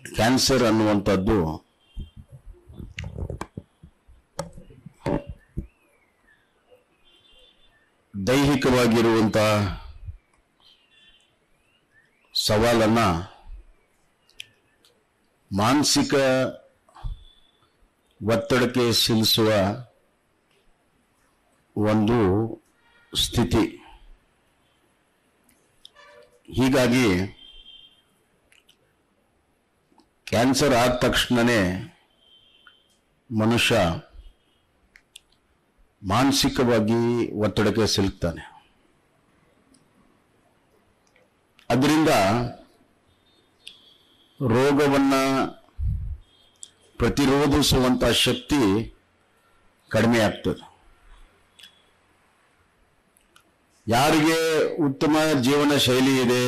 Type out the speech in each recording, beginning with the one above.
cancer ಅನ್ನುವಂಥದ್ದು ದೈಹಿಕವಾಗಿರುವಂಥ ಸವಾಲನ್ನ ಮಾನಸಿಕ ಒತ್ತಡಕ್ಕೆ ಸಿಲುಸುವ ಒಂದು ಸ್ಥಿತಿ ಹೀಗಾಗಿ ಕ್ಯಾನ್ಸರ್ ಆದ ತಕ್ಷಣನೇ ಮನುಷ್ಯ ಮಾನಸಿಕವಾಗಿ ಒತ್ತಡಕ್ಕೆ ಸಿಲುಕ್ತಾನೆ ಅದರಿಂದ ರೋಗವನ್ನ ಪ್ರತಿರೋಧಿಸುವಂತ ಶಕ್ತಿ ಕಡಿಮೆ ಆಗ್ತದೆ ಯಾರಿಗೆ ಉತ್ತಮ ಜೀವನ ಶೈಲಿ ಇದೆ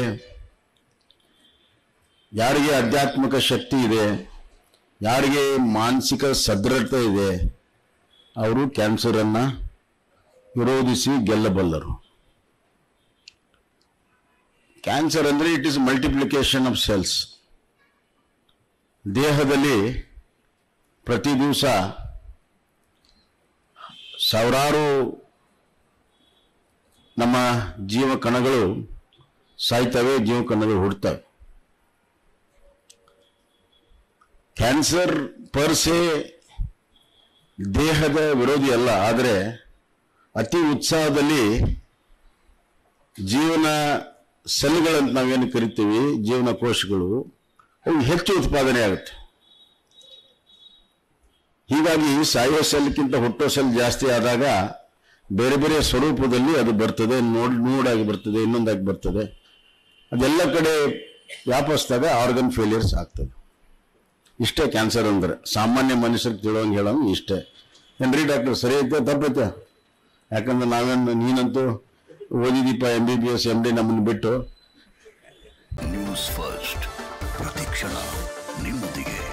ಯಾರಿಗೆ ಆಧ್ಯಾತ್ಮಿಕ ಶಕ್ತಿ ಇದೆ ಯಾರಿಗೆ ಮಾನಸಿಕ ಸದೃಢತೆ ಇದೆ ಅವರು ಕ್ಯಾನ್ಸರನ್ನು ವಿರೋಧಿಸಿ ಗೆಲ್ಲಬಲ್ಲರು ಕ್ಯಾನ್ಸರ್ ಅಂದರೆ it is multiplication of cells ದೇಹದಲ್ಲಿ ಪ್ರತಿ ದಿವಸ ಸಾವಿರಾರು ನಮ್ಮ ಜೀವ ಕಣಗಳು ಸಾಯ್ತವೆ ಜೀವ ಕಣಗಳು ಹುಡ್ತವೆ ಕ್ಯಾನ್ಸರ್ ಪರ್ಸೆ ದೇಹದ ವಿರೋಧಿ ಅಲ್ಲ ಆದರೆ ಅತಿ ಉತ್ಸಾಹದಲ್ಲಿ ಜೀವನ ಸೆಲ್ಗಳಂತ ನಾವೇನು ಕರಿತೀವಿ ಜೀವನ ಕೋಶಗಳು ಅವು ಹೆಚ್ಚು ಉತ್ಪಾದನೆ ಆಗುತ್ತೆ ಹೀಗಾಗಿ ಸಾಯೋ ಸೆಲ್ಗಿಂತ ಹುಟ್ಟೋ ಸೆಲ್ ಜಾಸ್ತಿ ಆದಾಗ ಬೇರೆ ಬೇರೆ ಸ್ವರೂಪದಲ್ಲಿ ಅದು ಬರ್ತದೆ ನೋಡ್ ನೋಡಾಗಿ ಬರ್ತದೆ ಇನ್ನೊಂದಾಗಿ ಬರ್ತದೆ ಅದೆಲ್ಲ ಕಡೆ ವ್ಯಾಪಿಸಿದಾಗ ಆರ್ಗನ್ ಫೇಲಿಯರ್ಸ್ ಆಗ್ತದೆ ಇಷ್ಟೇ ಕ್ಯಾನ್ಸರ್ ಅಂದ್ರೆ ಸಾಮಾನ್ಯ ಮನುಷ್ಯರಿಗೆ ತಿಳುವಂಗೆ ಹೇಳೋಂಗೆ ಇಷ್ಟೇ ಏನ್ರಿ ಡಾಕ್ಟರ್ ಸರಿ ಐತೆ ತಪ್ಪೈತೆ ಯಾಕಂದ್ರೆ ನಾವೇನು ನೀನಂತೂ ಓದಿದೀಪ M B B S M D ನಮ್ಮನ್ನು ಬಿಟ್ಟು ನ್ಯೂಸ್ ಫಸ್ಟ್ ಪ್ರತಿಕ್ಷಣ ನಿಮ್ಮೊಂದಿಗೆ